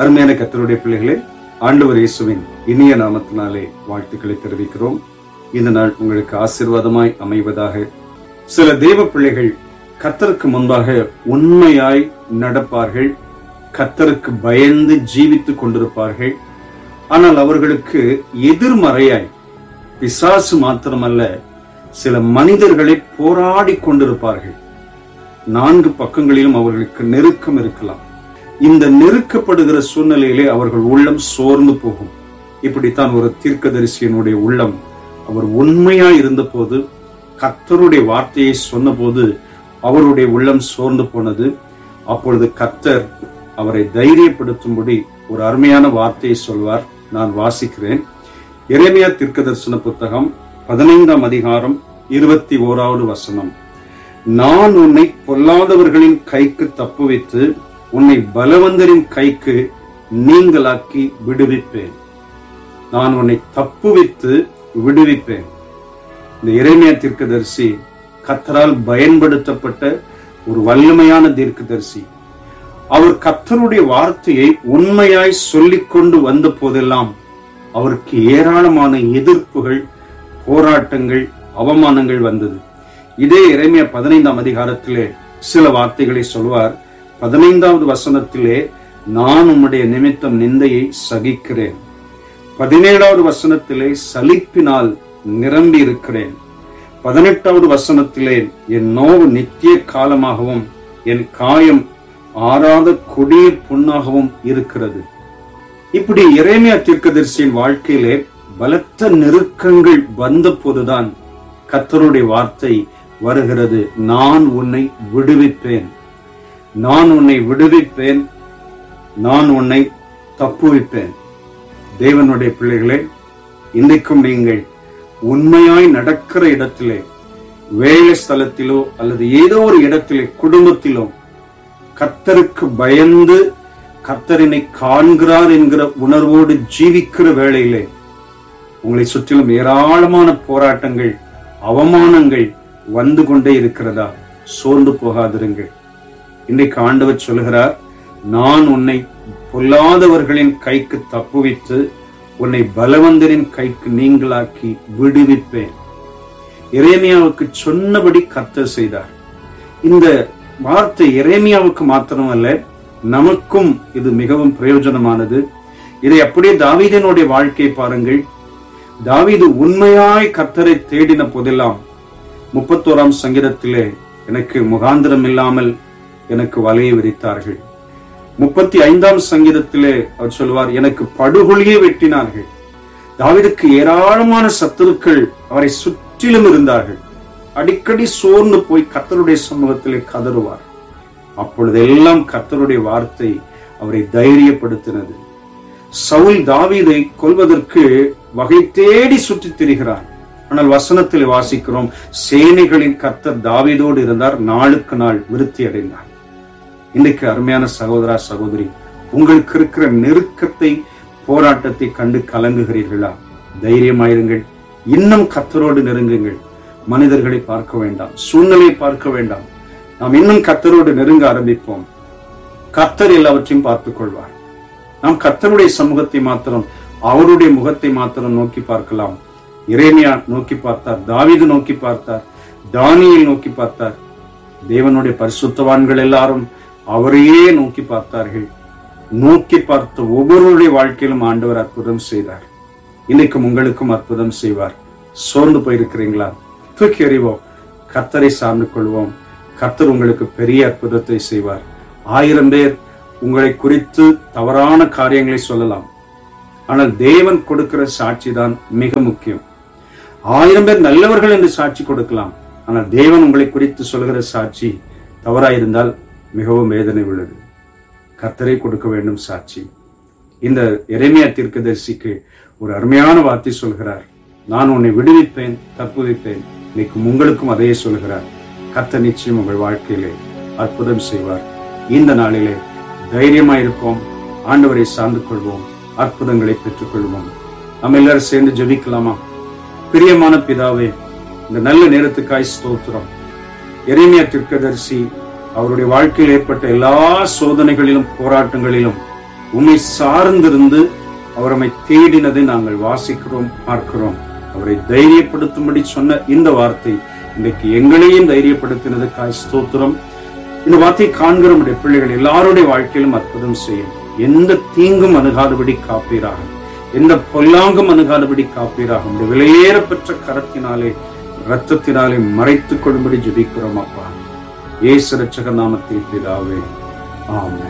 அருமையான கத்தருடைய பிள்ளைகளே ஆண்டவர் இயேசுவின் இனிய நாமத்தினாலே வாழ்த்துக்களை தெரிவிக்கிறோம் இந்த நாள் உங்களுக்கு ஆசீர்வாதமாய் அமைவதாக சில தேவ பிள்ளைகள் கத்தருக்கு முன்பாக உண்மையாய் நடப்பார்கள் கத்தருக்கு பயந்து ஜீவித்துக் கொண்டிருப்பார்கள் ஆனால் அவர்களுக்கு எதிர்மறையாய் பிசாசு மாத்திரமல்ல சில மனிதர்களை போராடி கொண்டிருப்பார்கள் நான்கு பக்கங்களிலும் அவர்களுக்கு நெருக்கம் இருக்கலாம் இந்த நெருக்கப்படுகிற சூழ்நிலையிலே அவர்கள் உள்ளம் சோர்ந்து போகும் இப்படித்தான் ஒரு தீர்க்கதரிசியனுடைய உள்ளம் அவர் உண்மையாய் இருந்தபோது கத்தருடைய வார்த்தையை சொன்னபோது அவருடைய உள்ளம் சோர்ந்து போனது அப்பொழுது கத்தர் அவரை தைரியப்படுத்தும்படி ஒரு அருமையான வார்த்தையை சொல்வார் நான் வாசிக்கிறேன் எரேமியா தீர்க்கதரிசன புத்தகம் பதினைந்தாம் அதிகாரம் இருபத்தி ஓராவது வசனம் நான் உன்னை பொல்லாதவர்களின் கைக்கு தப்புவித்து உன்னை பலவந்தரின் கைக்கு நீங்களாக்கி விடுவிப்பேன் நான் உன்னை தப்புவித்து விடுவிப்பேன் இந்த இறைமையா தீர்க்கதரிசி கத்தரால் பயன்படுத்தப்பட்ட ஒரு வல்லமையான தீர்க்கதரிசி அவர் கத்தருடைய வார்த்தையை உண்மையாய் சொல்லிக் கொண்டு வந்த போதெல்லாம் அவருக்கு ஏராளமான எதிர்ப்புகள் போராட்டங்கள் அவமானங்கள் வந்தது இதே இறைமைய பதினைந்தாம் அதிகாரத்திலே சில வார்த்தைகளை சொல்வார் பதினைந்தாவது வசனத்திலே நான் உம்முடைய நிமித்தம் நிந்தையை சகிக்கிறேன் பதினேழாவது வசனத்திலே சலிப்பினால் நிரம்பி இருக்கிறேன் பதினெட்டாவது வசனத்திலே என் நோவு நித்திய காலமாகவும் என் காயம் ஆறாத கொடிய புண்ணாகவும் இருக்கிறது இப்படி இறைமையா தீர்க்கதரிசியின் வாழ்க்கையிலே பலத்த நெருக்கங்கள் வந்த போதுதான் கத்தருடைய வார்த்தை வருகிறது நான் உன்னை விடுவிப்பேன் நான் உன்னை விடுவிப்பேன் நான் உன்னை தப்புவிப்பேன் தேவனுடைய பிள்ளைகளே இன்றைக்கும் நீங்கள் உண்மையாய் நடக்கிற இடத்திலே வேலை ஸ்தலத்திலோ அல்லது ஏதோ ஒரு இடத்திலே குடும்பத்திலோ கத்தருக்கு பயந்து கத்தரினை காண்கிறார் என்கிற உணர்வோடு ஜீவிக்கிற வேளையிலே உங்களை சுற்றிலும் ஏராளமான போராட்டங்கள் அவமானங்கள் வந்து கொண்டே இருக்கிறதா சோர்ந்து போகாதிருங்கள் இன்றைக்கு ஆண்டவர் சொல்கிறார் நான் உன்னை பொல்லாதவர்களின் கைக்கு தப்புவித்து உன்னை பலவந்தரின் கைக்கு நீங்களாக்கி விடுவிப்பேன் இறைமையாவுக்கு சொன்னபடி கர்த்தர் செய்தார் இந்த வார்த்தை இறைமையாவுக்கு மாத்திரமல்ல நமக்கும் இது மிகவும் பிரயோஜனமானது இதை அப்படியே தாவீதனுடைய வாழ்க்கையை பாருங்கள் தாவீது உண்மையாய் கர்த்தரை தேடின போதெல்லாம் முப்பத்தோராம் சங்கீதத்திலே எனக்கு முகாந்திரம் இல்லாமல் எனக்கு வலையை விரித்தார்கள் முப்பத்தி ஐந்தாம் சங்கீதத்திலே அவர் சொல்வார் எனக்கு படுகொலியே வெட்டினார்கள் தாவிதுக்கு ஏராளமான சத்துருக்கள் அவரை சுற்றிலும் இருந்தார்கள் அடிக்கடி சோர்ந்து போய் கத்தருடைய சமூகத்திலே கதறுவார் அப்பொழுதெல்லாம் கத்தருடைய வார்த்தை அவரை தைரியப்படுத்தினது சவுல் தாவீதை கொல்வதற்கு வகை தேடி சுற்றித் திரிகிறார் ஆனால் வசனத்தில் வாசிக்கிறோம் சேனைகளின் கர்த்தர் தாவீதோடு இருந்தார் நாளுக்கு நாள் விருத்தி அடைந்தார் இன்னைக்கு அருமையான சகோதரா சகோதரி உங்களுக்கு இருக்கிற நெருக்கத்தை போராட்டத்தை கண்டு கலங்குகிறீர்களா தைரியமாயிருங்கள் இன்னும் கத்தரோடு நெருங்குங்கள் மனிதர்களை பார்க்க வேண்டாம் சூழ்நிலையை பார்க்க வேண்டாம் நாம் இன்னும் கத்தரோடு நெருங்க ஆரம்பிப்போம் கத்தர் எல்லாவற்றையும் பார்த்துக் கொள்வார் நாம் கத்தருடைய சமூகத்தை மாத்திரம் அவருடைய முகத்தை மாத்திரம் நோக்கி பார்க்கலாம் இறைமையா நோக்கி பார்த்தார் தாவீது நோக்கி பார்த்தார் தானியல் நோக்கி பார்த்தார் தேவனுடைய பரிசுத்தவான்கள் எல்லாரும் அவரையே நோக்கி பார்த்தார்கள் நோக்கி பார்த்த ஒவ்வொருவருடைய வாழ்க்கையிலும் ஆண்டவர் அற்புதம் செய்தார் இன்னைக்கும் உங்களுக்கும் அற்புதம் செய்வார் சோர்ந்து போயிருக்கிறீங்களா தூக்கி எறிவோம் கத்தரை சார்ந்து கொள்வோம் கத்தர் உங்களுக்கு பெரிய அற்புதத்தை செய்வார் ஆயிரம் பேர் உங்களை குறித்து தவறான காரியங்களை சொல்லலாம் ஆனால் தேவன் கொடுக்கிற சாட்சி தான் மிக முக்கியம் ஆயிரம் பேர் நல்லவர்கள் என்று சாட்சி கொடுக்கலாம் ஆனால் தேவன் உங்களை குறித்து சொல்கிற சாட்சி தவறாயிருந்தால் மிகவும் வேதனை உள்ளது கத்தரை கொடுக்க வேண்டும் சாட்சி இந்த இறைமையா தீர்க்கதரிசிக்கு ஒரு அருமையான வார்த்தை சொல்கிறார் நான் உன்னை விடுவிப்பேன் தப்புவிப்பேன் இன்னைக்கு உங்களுக்கும் அதையே சொல்கிறார் கர்த்தர் நிச்சயம் உங்கள் வாழ்க்கையிலே அற்புதம் செய்வார் இந்த நாளிலே தைரியமாயிருப்போம் ஆண்டவரை சார்ந்து கொள்வோம் அற்புதங்களை பெற்றுக்கொள்வோம் நம்ம எல்லாரும் சேர்ந்து ஜெபிக்கலாமா பிரியமான பிதாவே இந்த நல்ல நேரத்துக்காய் ஸ்தோத்திரம் எரேமியா தீர்க்கதரிசி அவருடைய வாழ்க்கையில் ஏற்பட்ட எல்லா சோதனைகளிலும் போராட்டங்களிலும் உம்மை சார்ந்திருந்து அவர் நம்மை தேடினதை நாங்கள் வாசிக்கிறோம் பார்க்கிறோம் அவரை தைரியப்படுத்தும்படி சொன்ன இந்த வார்த்தை இன்றைக்கு எங்களையும் தைரியப்படுத்தினதுக்காய் ஸ்தோத்திரம் இந்த வார்த்தை காண்கிற நம்முடைய பிள்ளைகள் எல்லாருடைய வாழ்க்கையிலும் அற்புதம் செய்யும் எந்த தீங்கும் அணுகாதபடி காப்பீராக எந்த பொல்லாங்கும் அணுகாதபடி காப்பீராக உடைய விலையேறப்பெற்ற கரத்தினாலே ரத்தத்தினாலே மறைத்துக் கொள்ளும்படி ஜெபிக்கிறோம் அப்பா ஏசு ரட்சக நாமத்தில் பிதாவே ஆமென்